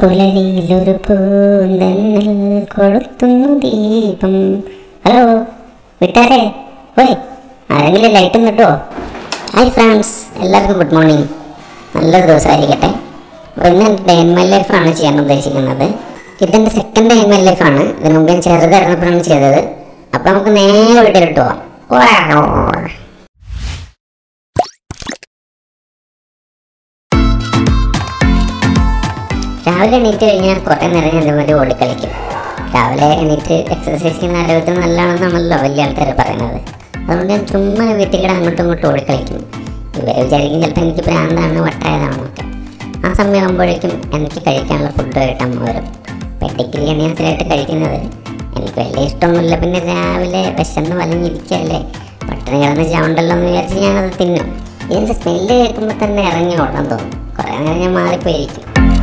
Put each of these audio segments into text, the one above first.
പുലരിയിലൊരു പൂന്തന്നൽ കൊളുത്തുന്നു ദീപം ഹലോ വിട്ടാരേ ഓയ് ആരെങ്കിലും ലൈറ്റ് ഒന്ന് കിട്ടുമോ ഹായ് ഫ്രണ്ട്സ് എല്ലാവർക്കും ഗുഡ് മോർണിംഗ് നല്ലൊരു ദിവസമായിരിക്കട്ടെ അപ്പോൾ ഇന്ന് ഡേ ഇൻ മൈ ലൈഫാണ് ചെയ്യാൻ ഉദ്ദേശിക്കുന്നത് ഇതെൻ്റെ സെക്കൻഡ് ഡേ ഇൻ മൈ ലൈഫാണ് ഇതിന് മുമ്പ് ഞാൻ ചെറുതായിരുന്നപ്പോഴാണ് ചെയ്തത് അപ്പോൾ നമുക്ക് നേരെ വീട്ടിലിട്ട് പോവാം Wow. രാവിലെ എണീറ്റ് കഴിഞ്ഞാൽ കുറേ നേരം ഞാൻ ഇതുപോലെ ഓടിക്കളിക്കും രാവിലെ എണീറ്റ് എക്സസൈസ് ചെയ്യുന്ന ആരോഗ്യത്തിന് നല്ലതാണെന്നാണല്ലോ വലിയ ആൾക്കാർ പറയുന്നത് അതുകൊണ്ട് ഞാൻ ചുമ്മാ വീട്ടിൽ കൂടെ അങ്ങോട്ടും ഇങ്ങോട്ടും ഓടിക്കളിക്കും ഇവർ വിചാരിക്കും ചിലപ്പോൾ എനിക്ക് ഭ്രാന്താണ് വട്ടായതാണെന്നൊക്കെ ആ സമയമാകുമ്പോഴേക്കും എനിക്ക് കഴിക്കാനുള്ള ഫുഡ് ആയിട്ട് അമ്മ വരും പെട്ടിക്കിരിയാണ് ഞാൻ സ്ഥിരമായിട്ട് കഴിക്കുന്നത് എനിക്ക് വലിയ ഇഷ്ടമൊന്നുമില്ല പിന്നെ രാവിലെ വിശന്ന് വലഞ്ഞിരിക്കല്ലേ പട്ടിണി കിടന്ന് ചാണ്ടല്ലോ എന്ന് വിചാരിച്ച് ഞാനത് തിന്നും ഇതിൻ്റെ സ്മെല്ല് കേൾക്കുമ്പോൾ തന്നെ ഇറങ്ങി ഓടാൻ തോന്നും കുറേ നേരം ഞാൻ മാറിപ്പോയിരിക്കും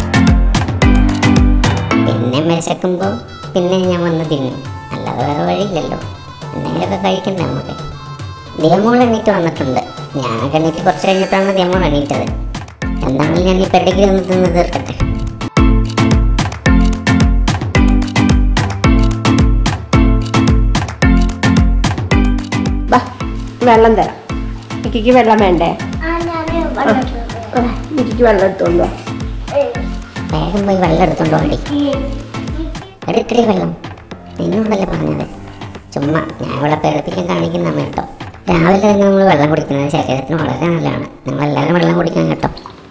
പിന്നെ വിശക്കുമ്പോൾ പിന്നെ ഞാൻ വന്ന് തിന്നും അല്ലാതെ വേറെ വഴിയില്ലല്ലോ എന്തെങ്കിലുമൊക്കെ കഴിക്കണ്ടേ നമുക്ക് ദിയമോൾ എണീറ്റ് വന്നിട്ടുണ്ട് ഞാനൊക്കെ എണീറ്റ് കുറച്ച് കഴിഞ്ഞപ്പോഴാണ് ദിയമോൾ എണീറ്റത് എന്താണെങ്കിലും ഞാൻ ഈ പെടകിൽ ഒന്ന് തിന്ന് തീർക്കട്ടെ ബാ വെള്ളം തരാം ഇക്കിക്ക് വെള്ളം വേണ്ടേ ഇക്കിക്ക് വെള്ളം എടുത്തോണ്ടോ വേഗം പോയി വെള്ളം എടുത്തോണ്ട് ഓടി എടുക്കടി വെള്ളം നിന്നോടല്ലേ പറഞ്ഞത് ചുമ്മാ ഞാൻ ഇവിടെ പേടിപ്പിക്കാൻ കാണിക്കുന്ന അമ്മ കേട്ടോ രാവിലെ തന്നെ നമ്മൾ വെള്ളം കുടിക്കുന്നത് ശരീരത്തിന് വളരെ നല്ലതാണ് നിങ്ങളെല്ലാവരും വെള്ളം കുടിക്കാൻ കേട്ടോ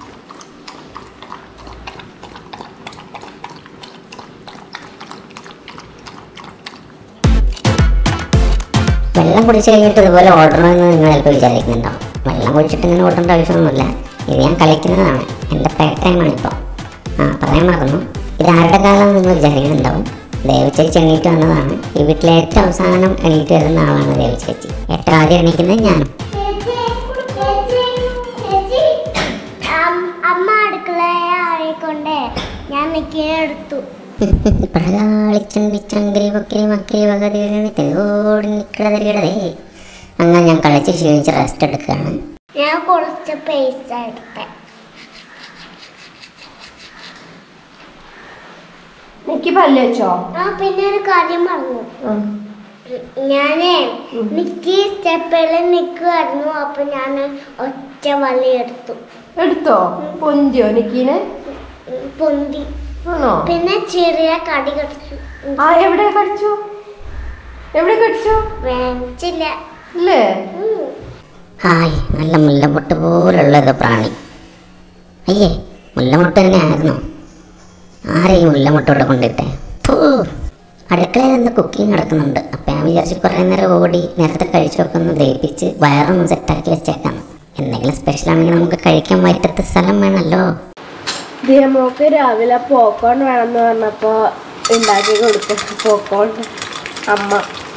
വെള്ളം കുടിച്ച് കഴിഞ്ഞിട്ട് ഇതുപോലെ ഓടണമെന്ന് നിങ്ങൾ ചിലപ്പോൾ വിചാരിക്കുന്നുണ്ടാവും വെള്ളം കുടിച്ചിട്ട് ഇങ്ങനെ ഓടേണ്ട ആവശ്യമൊന്നുമില്ല ഇത് ഞാൻ കളിക്കുന്നതാണ് എൻ്റെ പേ ടൈമാണ് ഇപ്പോൾ ആ പറയാൻ മറന്നു ഇത് ആരുടെ കാലം നിങ്ങൾ വിചാരിക്കുന്നുണ്ടാവും ദേവ ചേച്ചി എണീറ്റ് വന്നതാണ് ഈ വീട്ടിലെ ഏറ്റവും അവസാനം എണീറ്റ് വരുന്ന ആളാണ് ദേവ ചേച്ചി ഏറ്റവും ആദ്യം എണീക്കുന്നത് ഞാനും അമ്മ അടുക്കളയെ ആയിക്കൊണ്ട് ഞാൻ നിൽക്കിയെടുത്തു പ്രകാളിച്ചങ്കിരി പൊക്കിരി മക്കിരി വകതിയോടി നിൽക്കടതരികടതേ അങ്ങനെ ഞാൻ കളിച്ച് ക്ഷീണിച്ച് റെസ്റ്റ് എടുക്കുകയാണ് ഞാൻ കുറച്ച് പൈസ എടുത്തെ എനിക്ക് പല്ല് വെച്ചോ ആ പിന്നെ ഒരു കാര്യം പറഞ്ഞു ഞാനേ നിക്ക് സ്റ്റെപ്പിൽ നിൽക്കുമായിരുന്നു അപ്പൊ ഞാൻ ഒറ്റ വള്ളി എടുത്തു എടുത്തോ പൊന്തിയോ നിക്കീന് ഉം, പൊന്തി ആണോ പിന്നെ ചെറിയ കടി കടിച്ചു ആ എവിടെ കടിച്ചു എവിടെ കടിച്ചു വേണിച്ചില്ല അല്ലേ ഹായ് നല്ല മുല്ലമുട്ട് പോലുള്ളത് പ്രാണി അയ്യേ മുല്ലമുട്ട് തന്നെ ആയിരുന്നു ആരെയും മുല്ലമുട്ട് ഇവിടെ കൊണ്ടിട്ടെ ഫൂ. അടുക്കളയിൽ നിന്ന് കുക്കിംഗ് നടക്കുന്നുണ്ട് അപ്പം ഞാൻ വിചാരിച്ച് കുറേ നേരം ഓടി നേരത്തെ കഴിച്ചൊക്കെ ഒന്ന് ദഹിപ്പിച്ച് വയറൊന്ന് സെറ്റാക്കി വെച്ചേക്കാം എന്തെങ്കിലും സ്പെഷ്യൽ ആണെങ്കിൽ നമുക്ക് കഴിക്കാൻ പറ്റത്ത സ്ഥലം വേണമല്ലോ ദിയമോക്ക് രാവിലെ പോക്കോൺ വേണമെന്ന് പറഞ്ഞപ്പോ ഉണ്ടാക്കി കൊടുത്തു പോക്കോൺ അമ്മ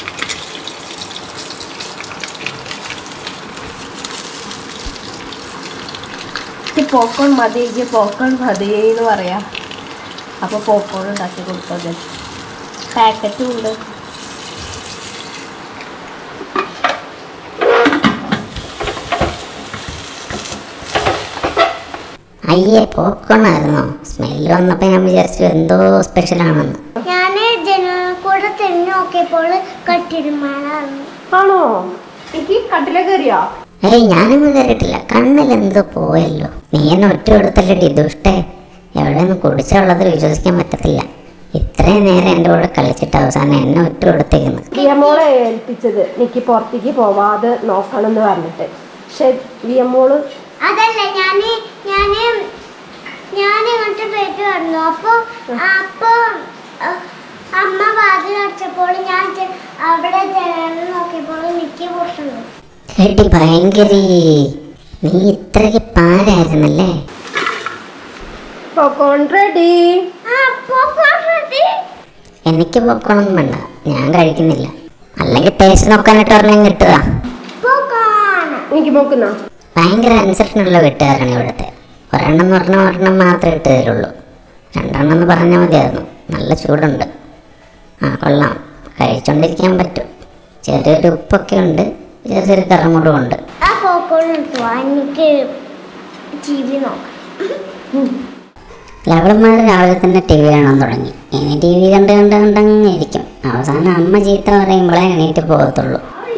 എനിക്ക് പോക്കോൺ മതി എനിക്ക് പോക്കോൺ മതി എന്ന് പറയാ അപ്പൊ പോക്കോൺ ഉണ്ടാക്കി കൊടുത്തത് പാക്കറ്റും ഉണ്ട് അയ്യേ പോപ്കോണായിരുന്നോ സ്മെല്ല് വന്നപ്പോൾ ഞാൻ വിചാരിച്ചു എന്തോ സ്പെഷ്യലാണെന്ന് ഞാൻ ജനലിൽ കൂടെ തിരിഞ്ഞു നോക്കിയപ്പോൾ കട്ടിരുമാനാണ് ആണോ എനിക്ക് കട്ടില കയറിയോ ഏയ് ഞാനൊന്നും കയറിയിട്ടില്ല കണ്ണിൽ എന്തോ പോയല്ലോ നീ എന്നെ ഒറ്റ എടുത്തല്ലേ ദുഷ്ടേ എവിടെ നിന്ന് കുടിച്ചുള്ളത് വിശ്വസിക്കാൻ പറ്റത്തില്ല ഇത്രയും നേരം എൻ്റെ കൂടെ കളിച്ചിട്ട് അവസാനം എന്നെ ഒറ്റ കൊടുത്തേക്കുന്നു വിയമോളെ ഏൽപ്പിച്ചത് എനിക്ക് പുറത്തേക്ക് പോവാതെ നോക്കണം എന്ന് പറഞ്ഞിട്ട് പക്ഷെ വിയമോള് അതല്ല ഞാന് ഞാന് ഞാൻ ഇങ്ങോട്ട് പോയിട്ട് വന്നു അപ്പൊ അപ്പൊ അഹ്, അമ്മ വാതിൽ അടച്ചപ്പോൾ ഞാൻ ചെ- അവിടെ ജനലിൽ നോക്കിയപ്പോൾ മിക്ക പുറത്തുണ്ട് കേട്ടി ഭയങ്കരി നീ ഇത്രയ്ക്ക് പാരായിരുന്നല്ലേ പോക്കോൺ റെഡി ആ അപ്പൊ പുറത്ത് എനിക്ക് പോപ്കോണൊന്നും വേണ്ട ഞാൻ കഴിക്കുന്നില്ല അല്ലെങ്കിൽ ടേസ്റ്റ് നോക്കാനായിട്ട് ഒരെണ്ണം കിട്ടുക പോകാണ് എനിക്ക് നോക്കുന്നോ ഭയങ്കര അനുസരണമുള്ള വീട്ടുകാരാണ് ഇവിടുത്തെ ഒരെണ്ണം എന്ന് പറഞ്ഞാൽ ഒരെണ്ണം മാത്രമേ ഇട്ട് തരുള്ളൂ രണ്ടെണ്ണം എന്ന് പറഞ്ഞാൽ മതിയായിരുന്നു നല്ല ചൂടുണ്ട് ആ കൊള്ളാം കഴിച്ചുകൊണ്ടിരിക്കാൻ പറ്റും ചെറിയൊരു ഉപ്പൊക്കെ ഉണ്ട് ചെറിയൊരു കറമുടും ഉണ്ട് ആ പോക്കോൺ എടുത്തു എനിക്ക് ടി വി നോക്കാം ലവളന്മാർ രാവിലെ തന്നെ ടി വി കാണാൻ തുടങ്ങി ഇനി ടി വി കണ്ട് കണ്ട് കണ്ടങ്ങ് ഇരിക്കും അവസാനം അമ്മ ചീത്ത പറയുമ്പോഴേ എണീറ്റ് പോകത്തുള്ളൂ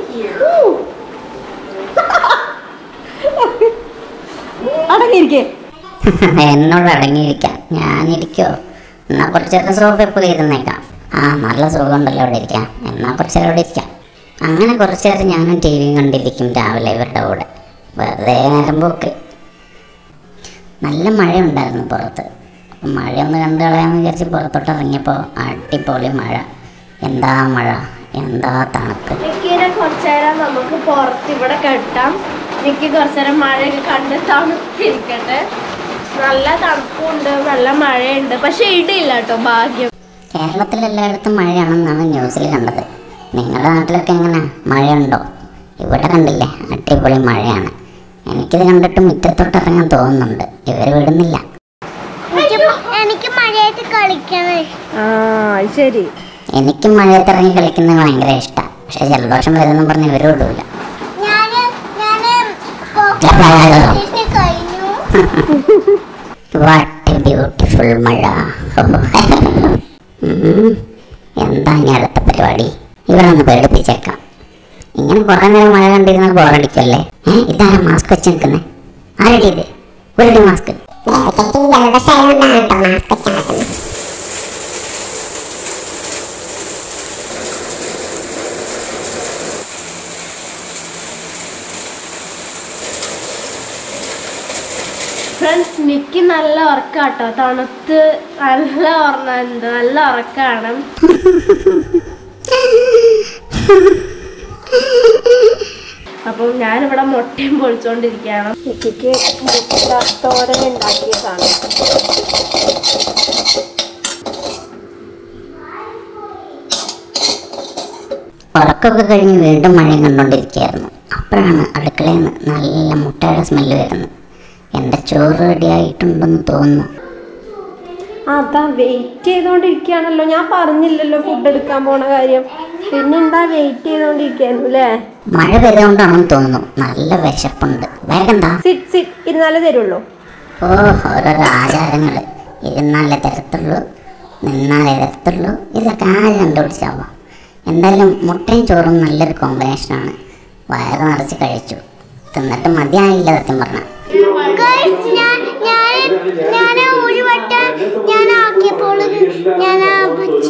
അടങ്ങിയിരിക്കേ എന്നോട് അടങ്ങിയിരിക്കാം ഞാനിരിക്കോ എന്നാ കുറച്ച് നേരം സോഫയിൽ പോയി ഇരുന്നേക്കാം ആ നല്ല സുഖമുണ്ടല്ലോ അവിടെ ഇരിക്കാം എന്നാ കുറച്ച് നേരം അവിടെ ഇരിക്കാം അങ്ങനെ കുറച്ച് നേരം ഞാനും ടി വിയും കണ്ടിരിക്കും രാവിലെ ഇവരുടെ കൂടെ വെറുതെ നേരം പോക്ക് നല്ല മഴയുണ്ടായിരുന്നു പുറത്ത് അപ്പം മഴയൊന്ന് കണ്ടു കളയാമെന്ന് വിചാരിച്ച് പുറത്തോട്ട് ഇറങ്ങിയപ്പോൾ അടിപൊളി മഴ എന്താ മഴ എന്താ തണുപ്പ് നിക്കിനെ കുറച്ചു നേരം നമുക്ക് പുറത്ത് ഇവിടെ കെട്ടാം നിക്ക് കുറച്ചു നേരം മഴയൊക്കെ കണ്ട് തണുത്തിരിക്കട്ടെ നല്ല തണുപ്പുണ്ട് നല്ല മഴയുണ്ട് പക്ഷെ ഇടിയില്ല കേട്ടോ ഭാഗ്യം കേരളത്തിൽ എല്ലായിടത്തും മഴയാണെന്നാണ് ന്യൂസിൽ കണ്ടത് നിങ്ങളുടെ നാട്ടിലൊക്കെ എങ്ങനെ മഴയുണ്ടോ ഇവിടെ കണ്ടില്ലേ അടിപൊളി മഴയാണ് എനിക്കിത് കണ്ടിട്ട് മുറ്റത്തോട്ട് ഇറങ്ങാൻ തോന്നുന്നുണ്ട് ഇവർ വിടുന്നില്ല എനിക്ക് എനിക്ക് മഴയത്ത് കളിക്കണം ആ ശരി എനിക്കും മഴയത്ത് ഇറങ്ങി കളിക്കുന്നത് ഭയങ്കര ഇഷ്ടമാണ് പക്ഷെ ജലദോഷം വരുന്നു പറഞ്ഞ് ഇവർ വിടൂല ഞാന് ഞാന് പോക്കറ്റ് കഴിഞ്ഞു വാട്ട് ബ്യൂട്ടിഫുൾ മഴ ഉം. എന്താ ഇനി അടുത്ത പരിപാടി ഇവിടെ ഒന്ന് പേടിപ്പിച്ചേക്കാം ഇങ്ങനെ കുറെ നേരം മഴ കണ്ടിരുന്നാൽ ബോറടിക്കുമല്ലേ ഏഹ് ഇതാരാ മാസ്ക് വെച്ച് നിൽക്കുന്നത് ആരടി ഇത് ഒരു മാസ്ക് ഫ്രണ്ട്സ് നിക്ക് നല്ല ഉറക്കാട്ടോ തണുത്ത് നല്ല ഉറങ്ങ എന്താ നല്ല ഉറക്കാണ് അപ്പം ഞാനിവിടെ മുട്ടയും പൊളിച്ചോണ്ടിരിക്കുകയാണ് നിക്കിക്ക് മുട്ട തോരൻ ഉണ്ടാക്കിയതാണ് ഉറക്കമൊക്കെ കഴിഞ്ഞ് വീണ്ടും മഴയും കണ്ടുകൊണ്ടിരിക്കുകയായിരുന്നു അപ്പോഴാണ് അടുക്കളയിൽ നിന്ന് നല്ല മുട്ടയുടെ സ്മെല്ല് വരുന്നത് എൻ്റെ ചോറ് റെഡിയായിട്ടുണ്ടെന്ന് തോന്നുന്നു അതാ വെയിറ്റ് ചെയ്തോണ്ടിരിക്കുകയാണല്ലോ ഞാൻ പറഞ്ഞില്ലല്ലോ ഫുഡ് എടുക്കാൻ പോണ കാര്യം പിന്നെ എന്താ വെയിറ്റ് ചെയ്തോണ്ടിരിക്കായിരുന്നു അല്ലേ മഴ പെയ്തുകൊണ്ടാണെന്ന് തോന്നുന്നു നല്ല വിശപ്പുണ്ട് വേഗം താ സിറ്റ് സിറ്റ് ഇരുന്നാലേ തരുള്ളൂ ഓ ഓരോരോ ആചാരങ്ങൾ ഇരുന്നാലേ തരത്തുള്ളൂ നിന്നാലേ തരത്തുള്ളൂ ഇതൊക്കെ ആര് കണ്ടുപിടിച്ചാവോ എന്തായാലും മുട്ടയും ചോറും നല്ലൊരു കോമ്പിനേഷനാണ് വയറ് നിറച്ച് കഴിച്ചു തിന്നിട്ട് മതിയായില്ല സത്യം പറഞ്ഞാൽ Guys, ഞാൻ ഞാൻ ഞാൻ ഒരു വട്ടം ഞാൻ ആക്കിയപ്പോൾ ഞാൻ ആ വെച്ച്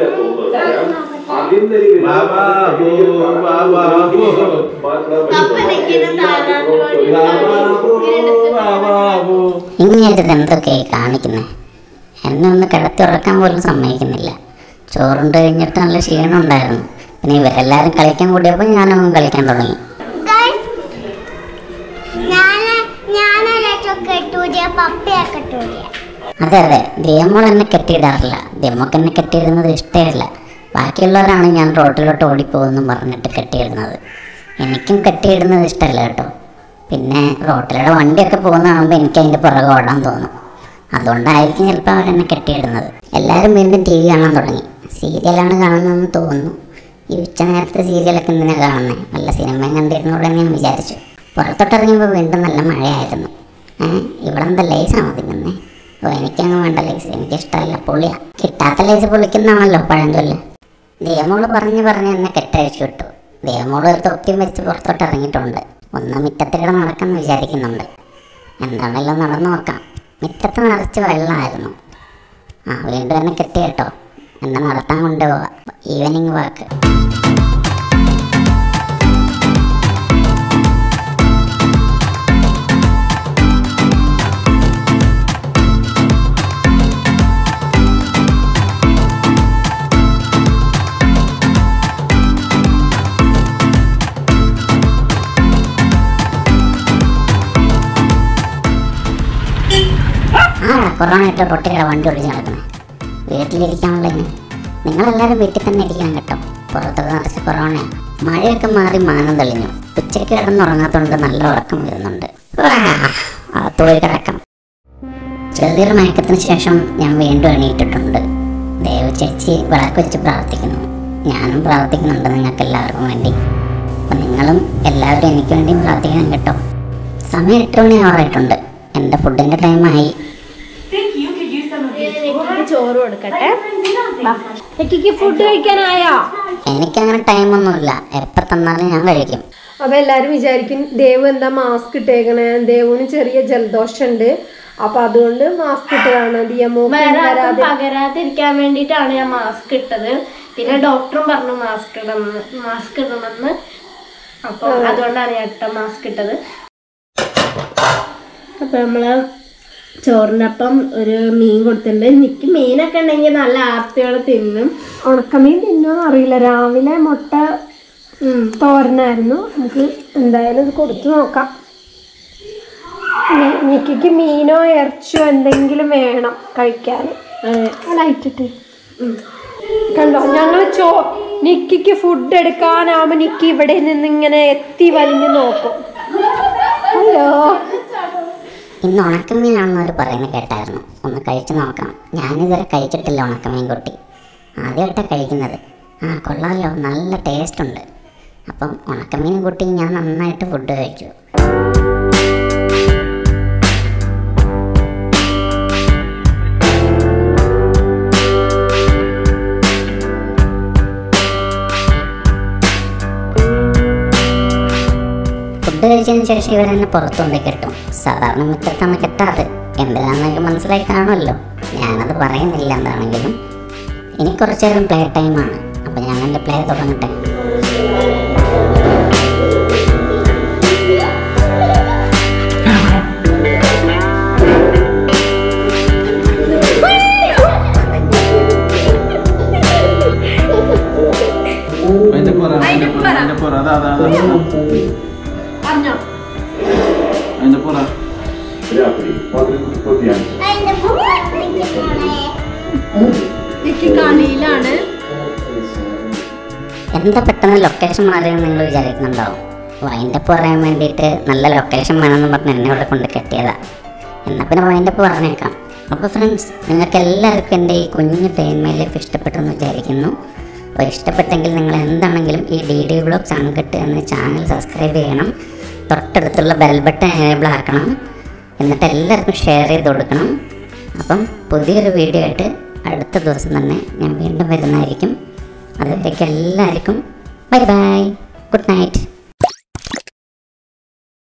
ഇങ്ങനത്തെ എന്തൊക്കെയായി കാണിക്കുന്നത് എന്നെ ഒന്ന് കിടത്തി ഉറക്കാൻ പോലും സമ്മതിക്കുന്നില്ല ചോറുണ്ട് കഴിഞ്ഞിട്ട് നല്ല ക്ഷീണം ഉണ്ടായിരുന്നു പിന്നെ ഇവരെല്ലാവരും കളിക്കാൻ കൂടിയപ്പോൾ ഞാനൊന്നും കളിക്കാൻ തുടങ്ങി Guys, ഞാൻ ഞാനല്ല കെട്ടൂരിയ പപ്പയാ കെട്ടൂരിയ അതെ അതെ ദിയമോൾ എന്നെ കെട്ടിയിടാറില്ല ദിയമോക്ക് എന്നെ കെട്ടിയിടുന്നത് ഇഷ്ടമില്ല ബാക്കിയുള്ളവരാണ് ഞാൻ റോട്ടിലോട്ട് ഓടിപ്പോകുന്നു പറഞ്ഞിട്ട് കെട്ടിയിടുന്നത് എനിക്കും കെട്ടിയിടുന്നത് ഇഷ്ടമല്ല കേട്ടോ പിന്നെ റോട്ടിലൂടെ വണ്ടിയൊക്കെ പോകുന്ന കാണുമ്പോൾ എനിക്ക് അതിൻ്റെ പുറകെ ഓടാൻ തോന്നും അതുകൊണ്ടായിരിക്കും ചിലപ്പോൾ അവരെന്നെ കെട്ടിയിടുന്നത് എല്ലാവരും വീണ്ടും ടി വി കാണാൻ തുടങ്ങി സീരിയലാണ് കാണുന്നതെന്ന് തോന്നുന്നു ഈ ഉച്ച നേരത്തെ സീരിയലൊക്കെ എന്തിനാണ് കാണുന്നത് വല്ല സിനിമയും കണ്ടിരുന്നോടെ ഞാൻ വിചാരിച്ചു പുറത്തോട്ടിറങ്ങിയപ്പോൾ വീണ്ടും നല്ല മഴയായിരുന്നു ഏഹ് ഇവിടെ എന്താ ലേസാണോ തിന്നുന്നേ ഓ എനിക്കങ്ങ് വേണ്ട ലേസ് എനിക്കിഷ്ടമല്ല പൊളിയാ കിട്ടാത്ത ലേസ് പൊളിക്കുന്നതാണല്ലോ പഴഞ്ചൊല്ല് ദേവമോള് പറഞ്ഞ് പറഞ്ഞ് എന്നെ കെട്ടഴിച്ചു വിട്ടു ദേവമോള് ഒരു തൊപ്പിയും വെച്ച് പുറത്തോട്ട് ഇറങ്ങിയിട്ടുണ്ട് ഒന്ന് മിറ്റത്തിലൂടെ നടക്കാമെന്ന് വിചാരിക്കുന്നുണ്ട് എന്താണല്ലോ നടന്നു നോക്കാം മിറ്റത്ത് നിറച്ച് വെള്ളമായിരുന്നു ആ വീണ്ടും എന്നെ കെട്ടി കേട്ടോ എന്നെ നടത്താൻ കൊണ്ടുപോവാ ഈവനിങ് വാക്ക് ആ കൊറോണ ആയിട്ട് പൊട്ടിയുടെ വണ്ടി ഓടിച്ച് നടക്കുന്നത് വീട്ടിലിരിക്കാനുള്ളതിന് നിങ്ങളെല്ലാവരും വീട്ടിൽ തന്നെ ഇരിക്കണം കേട്ടോ പുറത്തൊക്കെ നിറച്ച് കൊറോണയാണ് മഴയൊക്കെ മാറി മാനം തെളിഞ്ഞു ഉച്ചയ്ക്ക് കിടന്നുറങ്ങാത്തതുകൊണ്ട് നല്ല ഉറക്കം വരുന്നുണ്ട് തോഴി കിടക്കാം ചെറിയൊരു മയക്കത്തിന് ശേഷം ഞാൻ വീണ്ടും എണീറ്റിട്ടുണ്ട് ദേവ ചേച്ചി വിളക്ക് വെച്ച് പ്രാർത്ഥിക്കുന്നു ഞാനും പ്രാർത്ഥിക്കുന്നുണ്ട് നിങ്ങൾക്ക് എല്ലാവർക്കും വേണ്ടി അപ്പം നിങ്ങളും എല്ലാവരും എനിക്ക് വേണ്ടിയും പ്രാർത്ഥിക്കണം കേട്ടോ സമയം എട്ട് മണി ആവാറായിട്ടുണ്ട് എൻ്റെ ഫുഡിൻ്റെ ടൈമായി Think you could use some ചോറ് കൊടുക്കട്ടെ നിക്കിക്ക് ഫുഡ് കഴിക്കാനായോ എനിക്കങ്ങനെ ടൈമൊന്നുമില്ല എപ്പോൾ തന്നാലും ഞാൻ കഴിക്കും അപ്പൊ എല്ലാരും വിചാരിക്കും ദേവ് എന്താ മാസ്ക് ഇട്ടേക്കണേ ദേവുന് ചെറിയ ജലദോഷം ഉണ്ട് അപ്പൊ അതുകൊണ്ട് മാസ്ക് ഇട്ടതാണ് ദിയമോക്ക് വേറെ ആർക്കും വരാതെ പകരാതിരിക്കാൻ വേണ്ടിയിട്ടാണ് ഞാൻ മാസ്ക് ഇട്ടത് പിന്നെ ഡോക്ടറും പറഞ്ഞു മാസ്ക് ഇടണമെന്ന് മാസ്ക് ഇടണമെന്ന് അപ്പൊ അതുകൊണ്ടാണ് ഞാൻ ഇട്ട മാസ്ക് ഇട്ടത് അപ്പൊ നമ്മള് ചോറിനൊപ്പം ഒരു മീൻ കൊടുത്തിട്ടുണ്ട് എനിക്ക് മീനൊക്കെ ഉണ്ടെങ്കിൽ നല്ല ആർത്തിയോടെ തിന്നും ഉണക്കമീൻ തിന്നോന്ന് അറിയില്ല രാവിലെ മുട്ട ഉം, തോരനായിരുന്നു നമുക്ക് എന്തായാലും ഇത് കൊടുത്തു നോക്കാം നി- നിക്കിക്ക് മീനോ ഇറച്ചിയോ എന്തെങ്കിലും വേണം കഴിക്കാൻ ലൈറ്റിട്ട് കണ്ടോ ഞങ്ങൾ ചോ നിക്കിക്ക് ഫുഡ് എടുക്കാനാവുമ്പോ നിക്കി ഇവിടെ നിന്ന് ഇങ്ങനെ എത്തി വലിഞ്ഞു നോക്കും ഹലോ ഇന്ന് ഉണക്കമീനാണെന്ന് അവർ പറയുന്നത് കേട്ടായിരുന്നു ഒന്ന് കഴിച്ചു നോക്കാം ഞാനിതുവരെ കഴിച്ചിട്ടില്ല ഉണക്കമീൻ കുട്ടി ആദ്യമായിട്ടാണ് കഴിക്കുന്നത് ആ കൊള്ളാമല്ലോ നല്ല ടേസ്റ്റ് ഉണ്ട് അപ്പം ഉണക്കമീൻ കുട്ടി ഞാൻ നന്നായിട്ട് ഫുഡ് കഴിച്ചു ഫുഡ് കഴിച്ചതിന് ശേഷം ഇവരെന്നെ പുറത്തുകൊണ്ട് കെട്ടും സാധാരണ മുറ്റത്താണ് കെട്ടാറ് എന്തിനാണെന്നൊക്കെ മനസ്സിലായി കാണുമല്ലോ ഞാനത് പറയുന്നില്ല എന്താണെങ്കിലും ഇനി കുറച്ചു നേരം പ്ലേ ടൈമാണ് അപ്പം ഞാൻ എൻ്റെ പ്ലേ തുടങ്ങട്ടെ അതിന്റെ പുറ അതിന്റെ പുറ അതിന്റെ പുറ അതാ അതാ അതാ പറഞ്ഞോ അതിന്റെ പുറ അതിന്റെ പൂക്കളിക്കണേ എനിക്ക് കളിയിലാണ് എന്താ പെട്ടെന്ന് ലൊക്കേഷൻ മാറിയെന്ന് നിങ്ങൾ വിചാരിക്കുന്നുണ്ടാവും വൈൻഡപ്പ് പറയാൻ വേണ്ടിയിട്ട് നല്ല ലൊക്കേഷൻ വേണമെന്ന് പറഞ്ഞ് എന്നെ ഇവിടെ കൊണ്ട് കെട്ടിയതാ എന്നാൽ പിന്നെ വൈൻഡപ്പ് പറഞ്ഞേക്കാം അപ്പോൾ ഫ്രണ്ട്സ് നിങ്ങൾക്ക് എല്ലാവർക്കും എൻ്റെ ഈ കുഞ്ഞു തേന്മയിൽ ലൈഫ് ഇഷ്ടപ്പെട്ടെന്ന് വിചാരിക്കുന്നു അപ്പോൾ ഇഷ്ടപ്പെട്ടെങ്കിൽ നിങ്ങൾ എന്താണെങ്കിലും ഈ ഡി ഡി വ്ളോഗ്സ് അൺകട്ട് എന്ന ചാനൽ സബ്സ്ക്രൈബ് ചെയ്യണം തൊട്ടടുത്തുള്ള ബെൽ ബട്ടൺ എനേബിൾ ആക്കണം എന്നിട്ട് എല്ലാവർക്കും ഷെയർ ചെയ്ത് കൊടുക്കണം അപ്പം പുതിയൊരു വീഡിയോ ആയിട്ട് അടുത്ത ദിവസം തന്നെ ഞാൻ വീണ്ടും വരുന്നതായിരിക്കും അതുവരേക്കും എല്ലാവർക്കും ബൈ ബൈ ഗുഡ് നൈറ്റ്